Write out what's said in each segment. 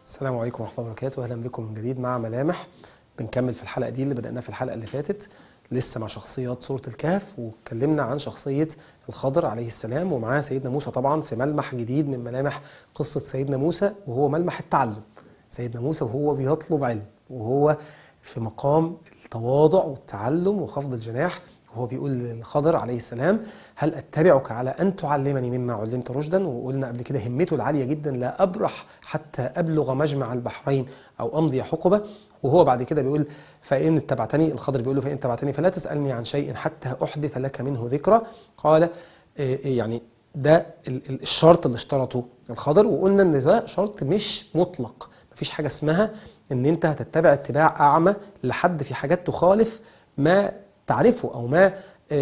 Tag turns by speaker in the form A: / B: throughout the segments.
A: السلام عليكم ورحمة الله وبركاته أهلا بكم من جديد مع ملامح بنكمل في الحلقة دي اللي بدأناها في الحلقة اللي فاتت لسه مع شخصيات سورة الكهف واتكلمنا عن شخصية الخضر عليه السلام ومعاه سيدنا موسى طبعا في ملمح جديد من ملامح قصة سيدنا موسى وهو ملمح التعلم سيدنا موسى وهو بيطلب علم وهو في مقام التواضع والتعلم وخفض الجناح وهو بيقول للخضر عليه السلام هل اتبعك على ان تعلمني مما علمت رشدا وقلنا قبل كده همته العاليه جدا لا ابرح حتى ابلغ مجمع البحرين او امضي حقبه وهو بعد كده بيقول فان اتبعتني الخضر بيقول له فان اتبعتني فلا تسالني عن شيء حتى احدث لك منه ذكرى قال إيه يعني ده الشرط اللي اشترطه الخضر وقلنا ان ده شرط مش مطلق مفيش حاجه اسمها ان انت هتتبع اتباع اعمى لحد في حاجات تخالف ما تعرفه او ما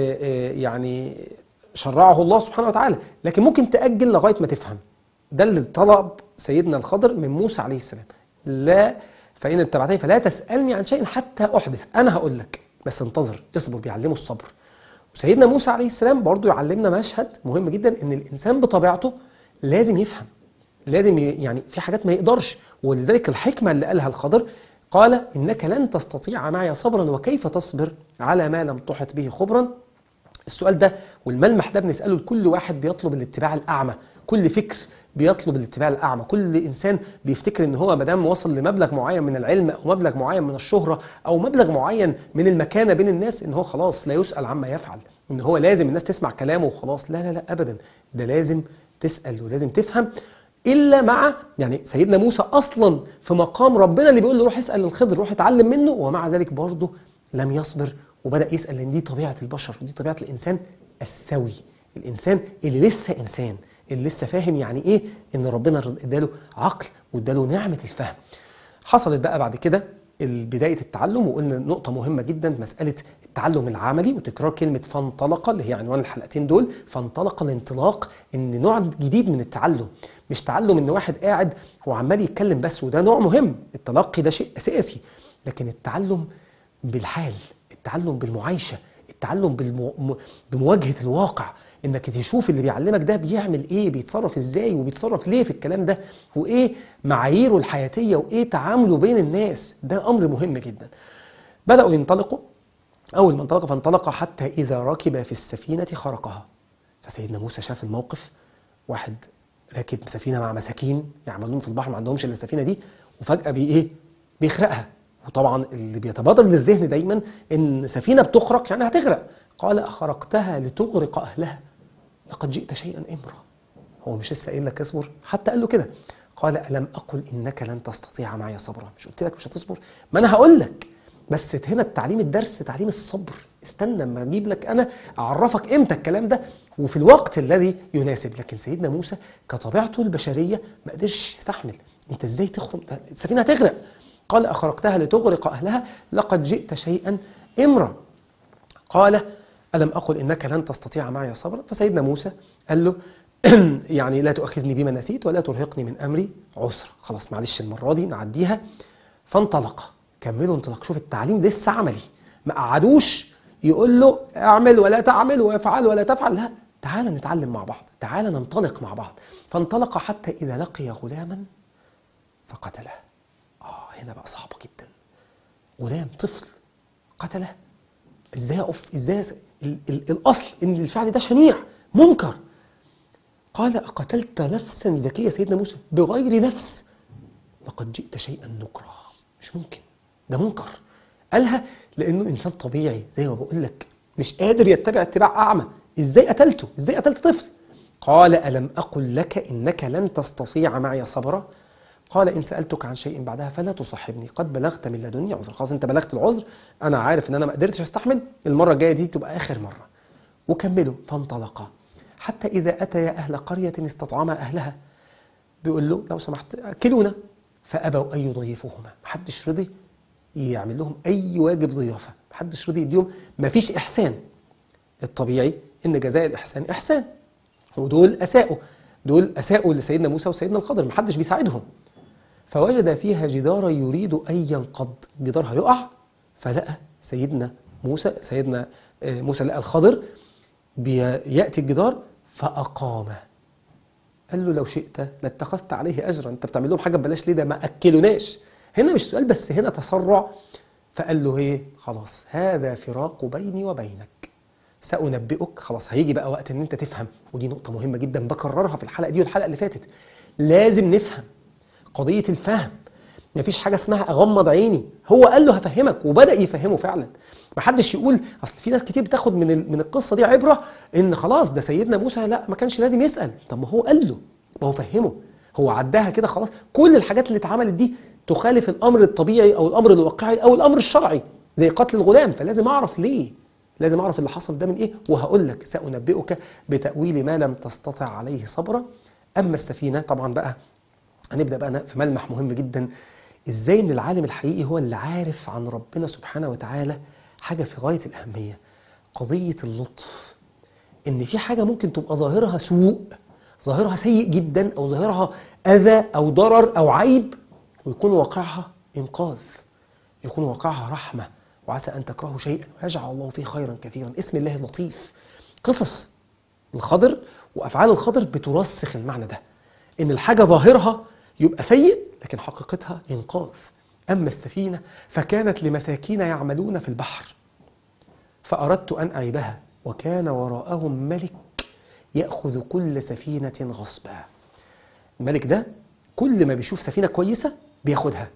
A: يعني شرعه الله سبحانه وتعالى لكن ممكن تاجل لغايه ما تفهم ده اللي طلب سيدنا الخضر من موسى عليه السلام لا فان اتبعتني فلا تسالني عن شيء حتى احدث انا هقول لك بس انتظر اصبر بيعلمه الصبر وسيدنا موسى عليه السلام برضو يعلمنا مشهد مهم جدا ان الانسان بطبيعته لازم يفهم لازم يعني في حاجات ما يقدرش ولذلك الحكمه اللي قالها الخضر قال إنك لن تستطيع معي صبرا وكيف تصبر على ما لم تحط به خبرا السؤال ده والملمح ده بنسأله لكل واحد بيطلب الاتباع الأعمى كل فكر بيطلب الاتباع الأعمى كل إنسان بيفتكر إن هو مدام وصل لمبلغ معين من العلم أو مبلغ معين من الشهرة أو مبلغ معين من المكانة بين الناس إن هو خلاص لا يسأل عما يفعل إن هو لازم الناس تسمع كلامه وخلاص لا لا لا أبدا ده لازم تسأل ولازم تفهم الا مع يعني سيدنا موسى اصلا في مقام ربنا اللي بيقول له روح اسال الخضر روح اتعلم منه ومع ذلك برضه لم يصبر وبدا يسال لان دي طبيعه البشر ودي طبيعه الانسان السوي الانسان اللي لسه انسان اللي لسه فاهم يعني ايه ان ربنا اداله عقل واداله نعمه الفهم حصلت بقى بعد كده بداية التعلم وقلنا نقطة مهمة جدا مسألة التعلم العملي وتكرار كلمة فانطلق اللي هي عنوان الحلقتين دول فانطلق الانطلاق ان نوع جديد من التعلم مش تعلم ان واحد قاعد وعمال يتكلم بس وده نوع مهم التلقي ده شيء اساسي لكن التعلم بالحال التعلم بالمعايشة التعلم بالمو... بمواجهة الواقع انك تشوف اللي بيعلمك ده بيعمل ايه بيتصرف ازاي وبيتصرف ليه في الكلام ده وايه معاييره الحياتيه وايه تعامله بين الناس ده امر مهم جدا بداوا ينطلقوا اول ما انطلق فانطلق حتى اذا ركب في السفينه خرقها فسيدنا موسى شاف الموقف واحد راكب سفينه مع مساكين يعملون في البحر ما عندهمش الا السفينه دي وفجاه بي ايه بيخرقها وطبعا اللي بيتبادر للذهن دايما ان سفينه بتخرق يعني هتغرق قال اخرقتها لتغرق اهلها لقد جئت شيئا امرا هو مش لسه قايل لك اصبر حتى قال له كده قال الم اقل انك لن تستطيع معي صبرا مش قلت لك مش هتصبر ما انا هقول لك بس هنا التعليم الدرس تعليم الصبر استنى اما اجيب لك انا اعرفك امتى الكلام ده وفي الوقت الذي يناسب لكن سيدنا موسى كطبيعته البشريه ما قدرش يستحمل انت ازاي تخرج السفينه هتغرق قال اخرقتها لتغرق اهلها لقد جئت شيئا امرا قال ألم أقل إنك لن تستطيع معي صبرا فسيدنا موسى قال له يعني لا تؤاخذني بما نسيت ولا ترهقني من أمري عسرا خلاص معلش المرة دي نعديها فانطلق كملوا انطلاق شوف التعليم لسه عملي ما قعدوش يقول له اعمل ولا تعمل وافعل ولا تفعل لا تعال نتعلم مع بعض تعال ننطلق مع بعض فانطلق حتى إذا لقي غلاما فقتله آه هنا بقى صعبة جدا غلام طفل قتله ازاي اقف ازاي ال ال الاصل ان الفعل ده شنيع منكر قال اقتلت نفسا زكيه سيدنا موسى بغير نفس لقد جئت شيئا نكرا مش ممكن ده منكر قالها لانه انسان طبيعي زي ما بقول لك مش قادر يتبع اتباع اعمى ازاي قتلته ازاي قتلت طفل قال الم اقل لك انك لن تستطيع معي صبرا قال إن سألتك عن شيء بعدها فلا تصاحبني قد بلغت من لدني عذر خلاص أنت بلغت العذر أنا عارف إن أنا ما قدرتش أستحمل المرة الجاية دي تبقى آخر مرة وكملوا فانطلقا حتى إذا أتيا أهل قرية استطعما أهلها بيقول له لو سمحت أكلونا فأبوا أن يضيفوهما محدش رضي يعمل لهم أي واجب ضيافة محدش رضي يديهم مفيش إحسان الطبيعي إن جزاء الإحسان إحسان ودول أساءوا دول أساءوا لسيدنا موسى وسيدنا الخضر محدش بيساعدهم فوجد فيها جدارا يريد أن ينقض جدار هيقع فلقى سيدنا موسى سيدنا موسى لقى الخضر بيأتي الجدار فأقامه قال له لو شئت لاتخذت عليه اجرا انت بتعمل لهم حاجه ببلاش ليه ده ما اكلوناش هنا مش سؤال بس هنا تسرع فقال له ايه خلاص هذا فراق بيني وبينك سأنبئك خلاص هيجي بقى وقت ان انت تفهم ودي نقطة مهمة جدا بكررها في الحلقة دي والحلقة اللي فاتت لازم نفهم قضية الفهم مفيش حاجة اسمها أغمض عيني هو قال له هفهمك وبدأ يفهمه فعلا محدش يقول أصل في ناس كتير بتاخد من ال- من القصة دي عبرة إن خلاص ده سيدنا موسى لا ما كانش لازم يسأل طب ما هو قال له ما هو فهمه هو عداها كده خلاص كل الحاجات اللي اتعملت دي تخالف الأمر الطبيعي أو الأمر الواقعي أو الأمر الشرعي زي قتل الغلام فلازم أعرف ليه لازم أعرف اللي حصل ده من إيه وهقول لك سأنبئك بتأويل ما لم تستطع عليه صبرا أما السفينة طبعا بقى هنبدا بقى في ملمح مهم جدا ازاي ان العالم الحقيقي هو اللي عارف عن ربنا سبحانه وتعالى حاجه في غايه الاهميه قضيه اللطف ان في حاجه ممكن تبقى ظاهرها سوء ظاهرها سيء جدا او ظاهرها اذى او ضرر او عيب ويكون واقعها انقاذ يكون واقعها رحمه وعسى ان تكرهوا شيئا ويجعل الله فيه خيرا كثيرا اسم الله اللطيف قصص الخضر وافعال الخضر بترسخ المعنى ده ان الحاجه ظاهرها يبقى سيء لكن حقيقتها انقاذ اما السفينه فكانت لمساكين يعملون في البحر فاردت ان اعيبها وكان وراءهم ملك ياخذ كل سفينه غصبا الملك ده كل ما بيشوف سفينه كويسه بياخدها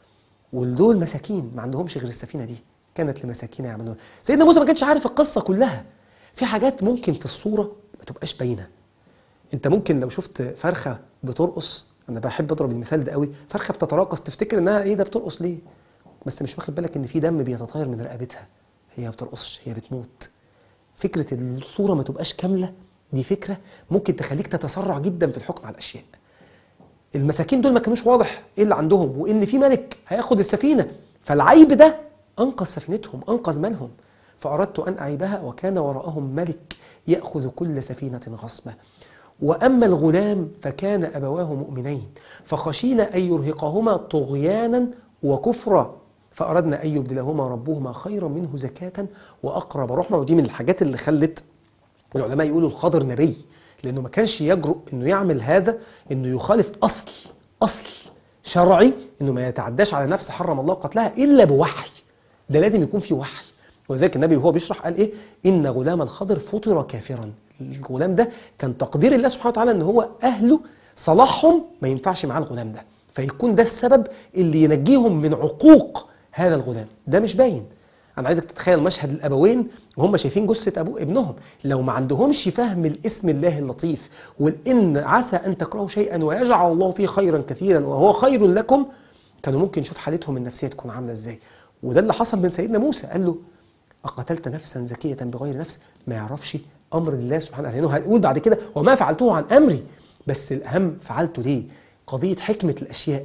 A: ودول مساكين ما عندهمش غير السفينه دي كانت لمساكين يعملون سيدنا موسى ما كانش عارف القصه كلها في حاجات ممكن في الصوره ما تبقاش باينه انت ممكن لو شفت فرخه بترقص انا بحب اضرب المثال ده قوي فرخه بتتراقص تفتكر انها ايه ده بترقص ليه بس مش واخد بالك ان في دم بيتطاير من رقبتها هي ما بترقصش هي بتموت فكره ان الصوره ما تبقاش كامله دي فكره ممكن تخليك تتسرع جدا في الحكم على الاشياء المساكين دول ما كانوش واضح ايه اللي عندهم وان في ملك هياخد السفينه فالعيب ده انقذ سفينتهم انقذ مالهم فاردت ان اعيبها وكان وراءهم ملك ياخذ كل سفينه غصبا واما الغلام فكان ابواه مؤمنين فخشينا ان يرهقهما طغيانا وكفرا فاردنا ان يبدلهما ربهما خيرا منه زكاه واقرب رحمه ودي من الحاجات اللي خلت العلماء يقولوا الخضر نبي لانه ما كانش يجرؤ انه يعمل هذا انه يخالف اصل اصل شرعي انه ما يتعداش على نفس حرم الله قتلها الا بوحي ده لازم يكون في وحي ولذلك النبي وهو بيشرح قال ايه ان غلام الخضر فطر كافرا الغلام ده كان تقدير الله سبحانه وتعالى ان هو اهله صلاحهم ما ينفعش معاه الغلام ده فيكون ده السبب اللي ينجيهم من عقوق هذا الغلام ده مش باين انا عايزك تتخيل مشهد الابوين وهم شايفين جثه ابو ابنهم لو ما عندهمش فهم الاسم الله اللطيف وان عسى ان تكرهوا شيئا ويجعل الله فيه خيرا كثيرا وهو خير لكم كانوا ممكن نشوف حالتهم النفسيه تكون عامله ازاي وده اللي حصل من سيدنا موسى قال له أقتلت نفسا زكية بغير نفس ما يعرفش أمر الله سبحانه وتعالى لأنه هيقول بعد كده وما فعلته عن أمري بس الأهم فعلته ليه قضية حكمة الأشياء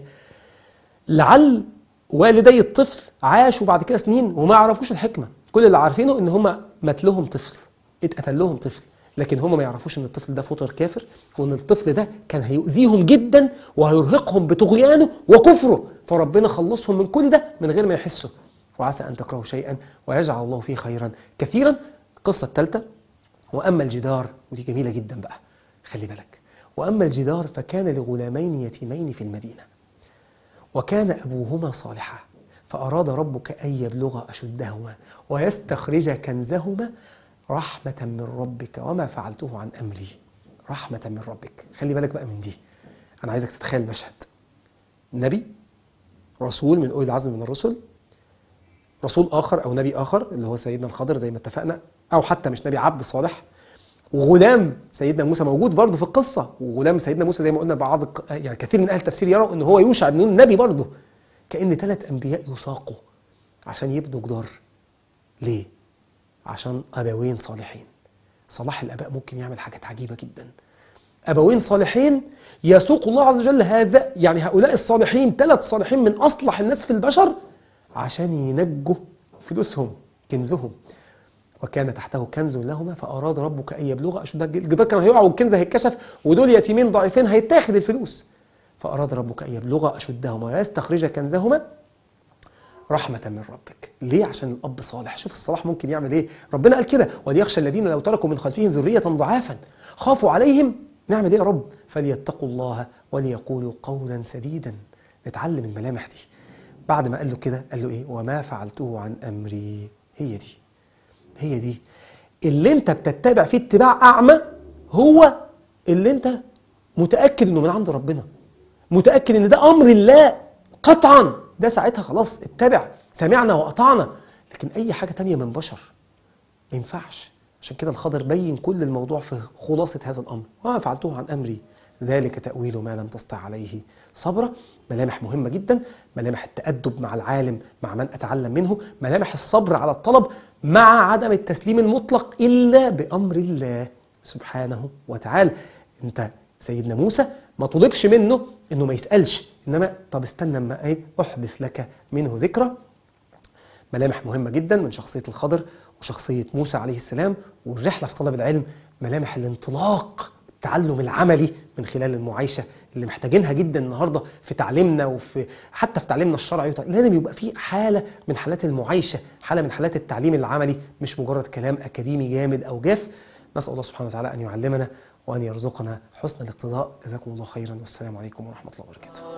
A: لعل والدي الطفل عاشوا بعد كده سنين وما يعرفوش الحكمة كل اللي عارفينه إن هم مات لهم طفل اتقتل لهم طفل لكن هم ما يعرفوش ان الطفل ده فطر كافر وان الطفل ده كان هيؤذيهم جدا وهيرهقهم بطغيانه وكفره فربنا خلصهم من كل ده من غير ما يحسوا وعسى ان تكرهوا شيئا ويجعل الله فيه خيرا كثيرا القصه الثالثه واما الجدار ودي جميله جدا بقى خلي بالك واما الجدار فكان لغلامين يتيمين في المدينه وكان ابوهما صالحا فاراد ربك ان يبلغا اشدهما ويستخرج كنزهما رحمة من ربك وما فعلته عن أمري رحمة من ربك خلي بالك بقى من دي أنا عايزك تتخيل مشهد نبي رسول من أولي العزم من الرسل رسول آخر أو نبي آخر اللي هو سيدنا الخضر زي ما اتفقنا أو حتى مش نبي عبد صالح وغلام سيدنا موسى موجود برضه في القصة وغلام سيدنا موسى زي ما قلنا بعض يعني كثير من أهل التفسير يروا إن هو يوشع بن نون نبي برضه كأن ثلاث أنبياء يساقوا عشان يبنوا جدار ليه؟ عشان أبوين صالحين صلاح الآباء ممكن يعمل حاجات عجيبة جدا أبوين صالحين يسوق الله عز وجل هذا يعني هؤلاء الصالحين ثلاث صالحين من أصلح الناس في البشر عشان ينجوا فلوسهم كنزهم وكان تحته كنز لهما فأراد ربك أن يبلغ أشد الجدار كان هيقع والكنز هيتكشف ودول يتيمين ضعيفين هيتاخد الفلوس فأراد ربك أن يبلغ أشدهما ويستخرج كنزهما رحمة من ربك ليه عشان الأب صالح شوف الصلاح ممكن يعمل إيه ربنا قال كده وليخشى الذين لو تركوا من خلفهم ذرية ضعافا خافوا عليهم نعمل ايه يا رب فليتقوا الله وليقولوا قولا سديدا نتعلم الملامح دي بعد ما قال له كده قال له ايه وما فعلته عن امري هي دي هي دي اللي انت بتتبع فيه اتباع اعمى هو اللي انت متاكد انه من عند ربنا متاكد ان ده امر الله قطعا ده ساعتها خلاص اتبع سمعنا واطعنا لكن اي حاجه تانية من بشر ما ينفعش عشان كده الخضر بين كل الموضوع في خلاصة هذا الأمر وما فعلته عن أمري ذلك تأويل ما لم تستطع عليه صبرا ملامح مهمة جدا ملامح التأدب مع العالم مع من أتعلم منه ملامح الصبر على الطلب مع عدم التسليم المطلق إلا بأمر الله سبحانه وتعالى أنت سيدنا موسى ما طلبش منه انه ما يسالش انما طب استنى اما ايه احدث لك منه ذكرى ملامح مهمة جدا من شخصية الخضر وشخصية موسى عليه السلام والرحلة في طلب العلم ملامح الانطلاق التعلم العملي من خلال المعايشة اللي محتاجينها جدا النهاردة في تعليمنا وفي حتى في تعليمنا الشرعي لازم يبقى في حالة من حالات المعايشة حالة من حالات التعليم العملي مش مجرد كلام أكاديمي جامد أو جاف نسأل الله سبحانه وتعالى أن يعلمنا وأن يرزقنا حسن الاقتضاء جزاكم الله خيرا والسلام عليكم ورحمة الله وبركاته